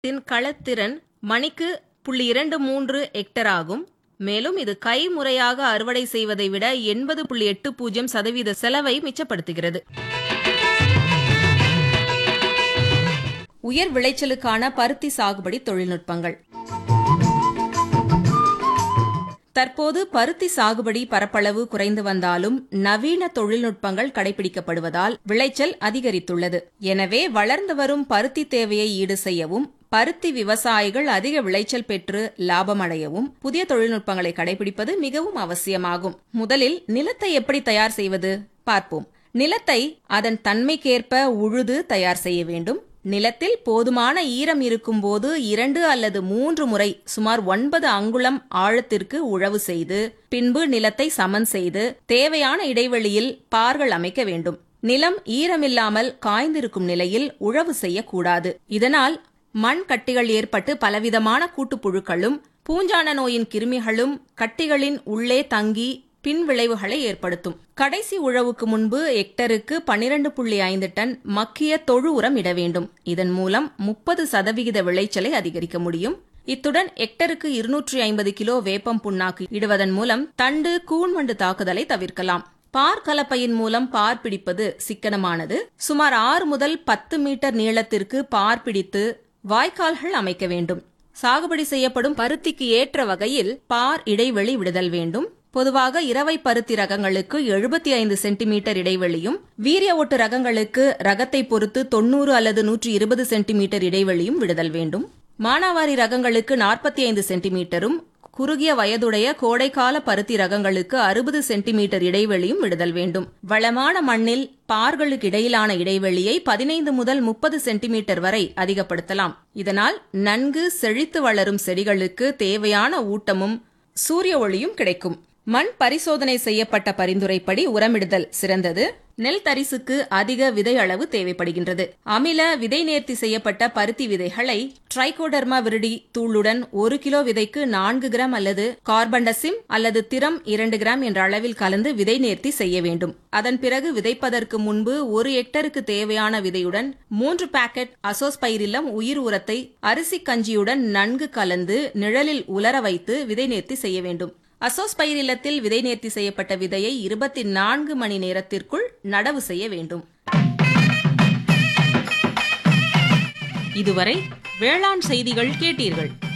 விவசாயத்தின் களத்திறன் மணிக்கு புள்ளி இரண்டு மூன்று ஹெக்டர் ஆகும் மேலும் இது கைமுறையாக அறுவடை செய்வதை விட எண்பது புள்ளி எட்டு பூஜ்ஜியம் சதவீத செலவை மிச்சப்படுத்துகிறது உயர் விளைச்சலுக்கான பருத்தி சாகுபடி தொழில்நுட்பங்கள் தற்போது பருத்தி சாகுபடி பரப்பளவு குறைந்து வந்தாலும் நவீன தொழில்நுட்பங்கள் கடைபிடிக்கப்படுவதால் விளைச்சல் அதிகரித்துள்ளது எனவே வளர்ந்து வரும் பருத்தி தேவையை ஈடு செய்யவும் பருத்தி விவசாயிகள் அதிக விளைச்சல் பெற்று லாபமடையவும் புதிய தொழில்நுட்பங்களை கடைபிடிப்பது மிகவும் அவசியமாகும் முதலில் நிலத்தை எப்படி தயார் செய்வது பார்ப்போம் நிலத்தை அதன் தன்மைக்கேற்ப உழுது தயார் செய்ய வேண்டும் நிலத்தில் போதுமான ஈரம் இருக்கும்போது இரண்டு அல்லது மூன்று முறை சுமார் ஒன்பது அங்குலம் ஆழத்திற்கு உழவு செய்து பின்பு நிலத்தை சமன் செய்து தேவையான இடைவெளியில் பார்கள் அமைக்க வேண்டும் நிலம் ஈரமில்லாமல் காய்ந்திருக்கும் நிலையில் உழவு செய்யக்கூடாது இதனால் மண் கட்டிகள் ஏற்பட்டு பலவிதமான கூட்டுப்புழுக்களும் பூஞ்சான நோயின் கிருமிகளும் கட்டிகளின் உள்ளே தங்கி பின் விளைவுகளை ஏற்படுத்தும் கடைசி உழவுக்கு முன்பு ஹெக்டருக்கு பனிரெண்டு புள்ளி ஐந்து டன் மக்கிய தொழு உரம் இட வேண்டும் இதன் மூலம் முப்பது சதவிகித விளைச்சலை அதிகரிக்க முடியும் இத்துடன் ஹெக்டருக்கு இருநூற்றி ஐம்பது கிலோ வேப்பம் புண்ணாக்கு இடுவதன் மூலம் தண்டு கூன்வண்டு தாக்குதலை தவிர்க்கலாம் பார் கலப்பையின் மூலம் பார் பிடிப்பது சிக்கனமானது சுமார் ஆறு முதல் பத்து மீட்டர் நீளத்திற்கு பார் பிடித்து வாய்க்கால்கள் அமைக்க வேண்டும் சாகுபடி செய்யப்படும் பருத்திக்கு ஏற்ற வகையில் பார் இடைவெளி விடுதல் வேண்டும் பொதுவாக இரவை பருத்தி ரகங்களுக்கு எழுபத்தி ஐந்து சென்டிமீட்டர் இடைவெளியும் வீரிய ஓட்டு ரகங்களுக்கு ரகத்தை பொறுத்து தொன்னூறு அல்லது நூற்றி இருபது சென்டிமீட்டர் இடைவெளியும் விடுதல் வேண்டும் மானாவாரி ரகங்களுக்கு நாற்பத்தி ஐந்து சென்டிமீட்டரும் குறுகிய வயதுடைய கோடைக்கால பருத்தி ரகங்களுக்கு அறுபது சென்டிமீட்டர் இடைவெளியும் விடுதல் வேண்டும் வளமான மண்ணில் பார்களுக்கு இடையிலான இடைவெளியை பதினைந்து முதல் முப்பது சென்டிமீட்டர் வரை அதிகப்படுத்தலாம் இதனால் நன்கு செழித்து வளரும் செடிகளுக்கு தேவையான ஊட்டமும் சூரிய ஒளியும் கிடைக்கும் மண் பரிசோதனை செய்யப்பட்ட பரிந்துரைப்படி உரமிடுதல் சிறந்தது நெல் தரிசுக்கு அதிக விதை அளவு தேவைப்படுகின்றது அமில விதை நேர்த்தி செய்யப்பட்ட பருத்தி விதைகளை ட்ரைகோடர்மா விரிடி தூளுடன் ஒரு கிலோ விதைக்கு நான்கு கிராம் அல்லது கார்பன்டசிம் அல்லது திரம் இரண்டு கிராம் என்ற அளவில் கலந்து விதை நேர்த்தி செய்ய வேண்டும் அதன் பிறகு விதைப்பதற்கு முன்பு ஒரு ஹெக்டருக்கு தேவையான விதையுடன் மூன்று பாக்கெட் அசோஸ்பைரிலம் உயிர் உரத்தை அரிசி கஞ்சியுடன் நன்கு கலந்து நிழலில் உலர வைத்து விதை நேர்த்தி செய்ய வேண்டும் அசோஸ்பைரிலத்தில் விதை நேர்த்தி செய்யப்பட்ட விதையை இருபத்தி நான்கு மணி நேரத்திற்குள் நடவு செய்ய வேண்டும் இதுவரை வேளாண் செய்திகள் கேட்டீர்கள்